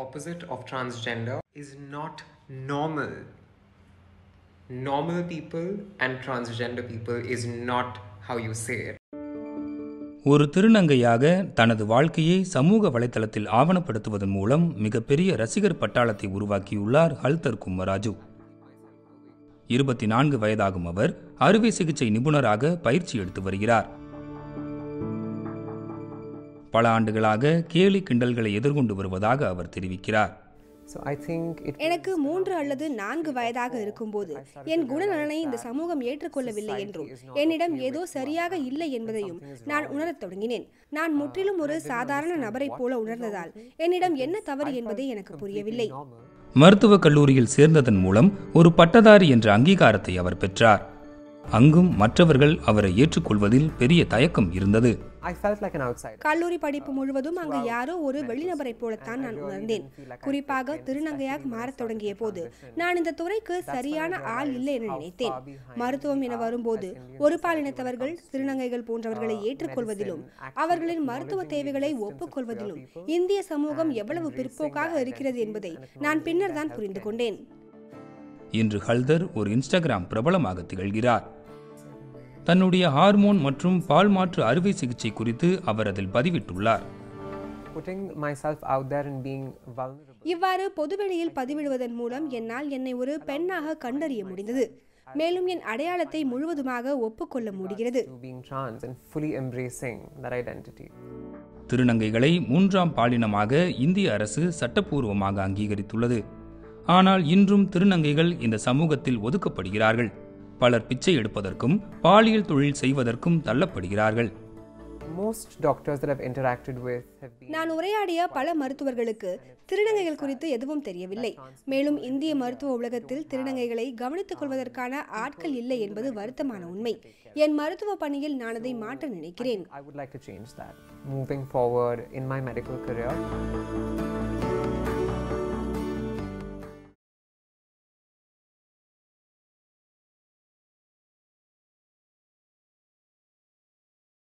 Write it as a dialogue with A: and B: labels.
A: opposite of transgender is not normal. Normal people and transgender people is not how you say it.
B: ஒரு திருநங்கையாக தனது வாழ்க்கையை சமூக வலைத்தளத்தில் ஆவணப்படுத்துவதன் மூலம் மிகப்பெரிய ரசிகர் பட்டாளத்தை உருவாக்கியுள்ளார் ஹல்தர் கும்மராஜு இருபத்தி நான்கு வயதாகும் அவர் அறுவை சிகிச்சை நிபுணராக பயிற்சி எடுத்து வருகிறார் பல ஆண்டுகளாக கேலி கிண்டல்களை எதிர்கொண்டு வருவதாக அவர் தெரிவிக்கிறார்
A: So I think it
C: எனக்கு மூன்று அல்லது நான்கு வயதாக இருக்கும்போது என் குணநலனை இந்த சமூகம் ஏற்றுக்கொள்ளவில்லை என்றும் என்னிடம் ஏதோ சரியாக இல்லை என்பதையும் நான் உணரத் தொடங்கினேன் நான் முற்றிலும் ஒரு சாதாரண நபரைப் போல உணர்ந்ததால் என்னிடம் என்ன தவறு என்பதே எனக்கு புரியவில்லை
B: மருத்துவக் கல்லூரியில் சேர்ந்ததன் மூலம் ஒரு பட்டதாரி என்ற அங்கீகாரத்தை அவர் பெற்றார் அங்கும் மற்றவர்கள் அவரை ஏற்றுக்கொள்வதில் பெரிய தயக்கம் இருந்தது
A: I felt like an outsider.
C: கல்லூரி படிப்பு முழுவதும் அங்கு யாரோ ஒரு வெளிநபரைப் போலத்தான் நான் உணர்ந்தேன் குறிப்பாக திருநங்கையாக மாறத் தொடங்கிய போது நான் இந்த துறைக்கு சரியான ஆள் இல்லை என நினைத்தேன் மருத்துவம் என வரும்போது ஒரு பாலினத்தவர்கள் திருநங்கைகள் போன்றவர்களை ஏற்றுக்கொள்வதிலும் அவர்களின் மருத்துவ தேவைகளை ஒப்புக்கொள்வதிலும் இந்திய சமூகம் எவ்வளவு பிற்போக்காக இருக்கிறது என்பதை நான் பின்னர் தான் புரிந்து கொண்டேன்
B: இன்று ஹல்தர் ஒரு இன்ஸ்டாகிராம் பிரபலமாக திகழ்கிறார் தன்னுடைய ஹார்மோன் மற்றும் பால் மாற்று அறுவை சிகிச்சை குறித்து அவர் அதில் பதிவிட்டுள்ளார்
A: Putting myself out there and being vulnerable
C: இவ்வாறு பொதுவெளியில் பதிவிடுவதன் மூலம் என்னால் என்னை ஒரு பெண்ணாக கண்டறிய முடிந்தது மேலும் என் அடையாளத்தை முழுவதுமாக ஒப்புக்கொள்ள முடிகிறது
A: to being trans and fully embracing that identity.
B: திருநங்கைகளை மூன்றாம் பாலினமாக இந்திய அரசு சட்டப்பூர்வமாக அங்கீகரித்துள்ளது ஆனால் இன்றும் திருநங்கைகள் இந்த சமூகத்தில் ஒதுக்கப்படுகிறார்கள் பலர் பிச்சை எடுப்பதற்கும் பாலியல் தொழில் செய்வதற்கும் தள்ளப்படுகிறார்கள்
A: Most doctors that I've interacted with have been
C: நான் உரையாடிய பல மருத்துவர்களுக்கு திருநங்கைகள் குறித்து எதுவும் தெரியவில்லை மேலும் இந்திய மருத்துவ உலகத்தில் திருநங்கைகளை கவனித்துக் கொள்வதற்கான ஆட்கள் இல்லை என்பது வருத்தமான உண்மை என் மருத்துவ பணியில் நான் அதை மாற்ற நினைக்கிறேன்
A: I would like to change that. Moving forward in my medical career,